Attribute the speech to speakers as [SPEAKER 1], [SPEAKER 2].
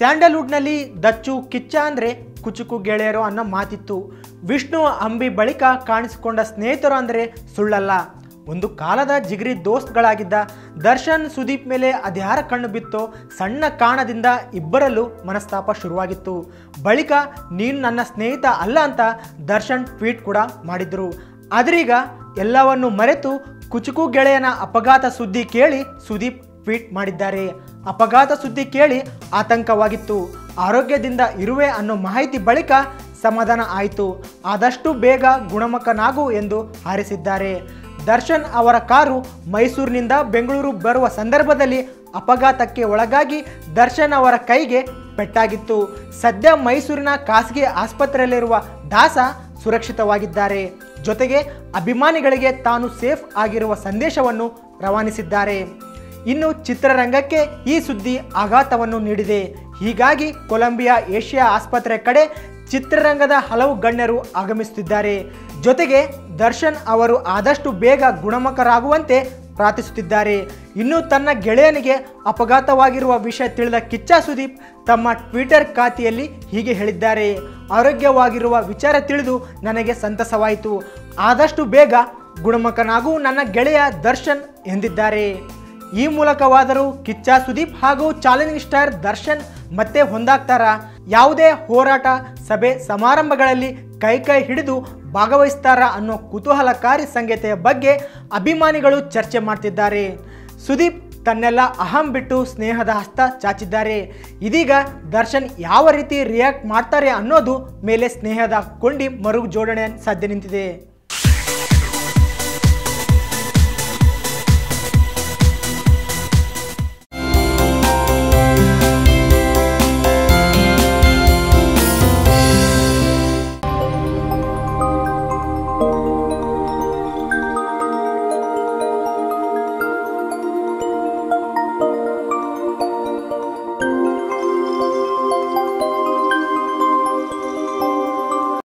[SPEAKER 1] ಸ್ಯಾಂಡಲ್ವುಡ್ನಲ್ಲಿ ದಚ್ಚು ಕಿಚ್ಚ ಅಂದರೆ ಕುಚುಕು ಗೆಳೆಯರು ಅನ್ನೋ ಮಾತಿತ್ತು ವಿಷ್ಣು ಅಂಬಿ ಬಳಿಕ ಕಾಣಿಸಿಕೊಂಡ ಸ್ನೇಹಿತರು ಅಂದರೆ ಸುಳ್ಳಲ್ಲ ಒಂದು ಕಾಲದ ಜಿಗರಿ ದೋಸ್ತ್ಗಳಾಗಿದ್ದ ದರ್ಶನ್ ಸುದೀಪ್ ಮೇಲೆ ಅದ್ಯಾರ ಕಣ್ಣು ಬಿತ್ತೋ ಸಣ್ಣ ಕಾರಣದಿಂದ ಇಬ್ಬರಲ್ಲೂ ಮನಸ್ತಾಪ ಶುರುವಾಗಿತ್ತು ಬಳಿಕ ನೀನು ನನ್ನ ಸ್ನೇಹಿತ ಅಲ್ಲ ಅಂತ ದರ್ಶನ್ ಟ್ವೀಟ್ ಕೂಡ ಮಾಡಿದ್ರು ಆದ್ರೀಗ ಎಲ್ಲವನ್ನು ಮರೆತು ಕುಚುಕು ಗೆಳೆಯನ ಅಪಘಾತ ಸುದ್ದಿ ಕೇಳಿ ಸುದೀಪ್ ಟ್ವೀಟ್ ಮಾಡಿದ್ದಾರೆ ಅಪಘಾತ ಸುದ್ದಿ ಕೇಳಿ ಆತಂಕವಾಗಿತ್ತು ಆರೋಗ್ಯದಿಂದ ಇರುವೆ ಅನ್ನೋ ಮಾಹಿತಿ ಬಳಿಕ ಸಮಾಧಾನ ಆಯಿತು ಆದಷ್ಟು ಬೇಗ ಗುಣಮುಖನಾಗು ಎಂದು ಹಾರೈಸಿದ್ದಾರೆ ದರ್ಶನ್ ಅವರ ಕಾರು ಮೈಸೂರಿನಿಂದ ಬೆಂಗಳೂರು ಬರುವ ಸಂದರ್ಭದಲ್ಲಿ ಅಪಘಾತಕ್ಕೆ ಒಳಗಾಗಿ ದರ್ಶನ್ ಅವರ ಕೈಗೆ ಪೆಟ್ಟಾಗಿತ್ತು ಸದ್ಯ ಮೈಸೂರಿನ ಖಾಸಗಿ ಆಸ್ಪತ್ರೆಯಲ್ಲಿರುವ ದಾಸ ಸುರಕ್ಷಿತವಾಗಿದ್ದಾರೆ ಜೊತೆಗೆ ಅಭಿಮಾನಿಗಳಿಗೆ ತಾನು ಸೇಫ್ ಆಗಿರುವ ಸಂದೇಶವನ್ನು ರವಾನಿಸಿದ್ದಾರೆ ಇನ್ನು ಚಿತ್ರರಂಗಕ್ಕೆ ಈ ಸುದ್ದಿ ಆಘಾತವನ್ನು ನೀಡಿದೆ ಹೀಗಾಗಿ ಕೊಲಂಬಿಯಾ ಏಷ್ಯಾ ಆಸ್ಪತ್ರೆ ಕಡೆ ಚಿತ್ರರಂಗದ ಹಲವು ಗಣ್ಯರು ಆಗಮಿಸುತ್ತಿದ್ದಾರೆ ಜೊತೆಗೆ ದರ್ಶನ್ ಅವರು ಆದಷ್ಟು ಬೇಗ ಗುಣಮುಖರಾಗುವಂತೆ ಪ್ರಾರ್ಥಿಸುತ್ತಿದ್ದಾರೆ ಇನ್ನು ತನ್ನ ಗೆಳೆಯನಿಗೆ ಅಪಘಾತವಾಗಿರುವ ವಿಷಯ ತಿಳಿದ ಕಿಚ್ಚ ಸುದೀಪ್ ತಮ್ಮ ಟ್ವಿಟರ್ ಖಾತೆಯಲ್ಲಿ ಹೀಗೆ ಹೇಳಿದ್ದಾರೆ ಆರೋಗ್ಯವಾಗಿರುವ ವಿಚಾರ ತಿಳಿದು ನನಗೆ ಸಂತಸವಾಯಿತು ಆದಷ್ಟು ಬೇಗ ಗುಣಮುಖನಾಗೂ ನನ್ನ ಗೆಳೆಯ ದರ್ಶನ್ ಎಂದಿದ್ದಾರೆ ಈ ಮೂಲಕವಾದರೂ ಕಿಚ್ಚ ಸುದೀಪ್ ಹಾಗೂ ಚಾಲೆಂಜಿಂಗ್ ಸ್ಟಾರ್ ದರ್ಶನ್ ಮತ್ತೆ ಹೊಂದಾಗ್ತಾರ ಯಾವುದೇ ಹೋರಾಟ ಸಭೆ ಸಮಾರಂಭಗಳಲ್ಲಿ ಕೈ ಕೈ ಹಿಡಿದು ಭಾಗವಹಿಸ್ತಾರ ಅನ್ನೋ ಕುತೂಹಲಕಾರಿ ಸಂಗತಿಯ ಬಗ್ಗೆ ಅಭಿಮಾನಿಗಳು ಚರ್ಚೆ ಮಾಡ್ತಿದ್ದಾರೆ ಸುದೀಪ್ ತನ್ನೆಲ್ಲ ಅಹಂ ಬಿಟ್ಟು ಸ್ನೇಹದ ಹಸ್ತ ಚಾಚಿದ್ದಾರೆ ಇದೀಗ ದರ್ಶನ್ ಯಾವ ರೀತಿ ರಿಯಾಕ್ಟ್ ಮಾಡ್ತಾರೆ ಅನ್ನೋದು ಮೇಲೆ ಸ್ನೇಹದ ಕೊಂಡಿ ಮರು ಜೋಡಣೆ ಸಾಧ್ಯ ನಿಂತಿದೆ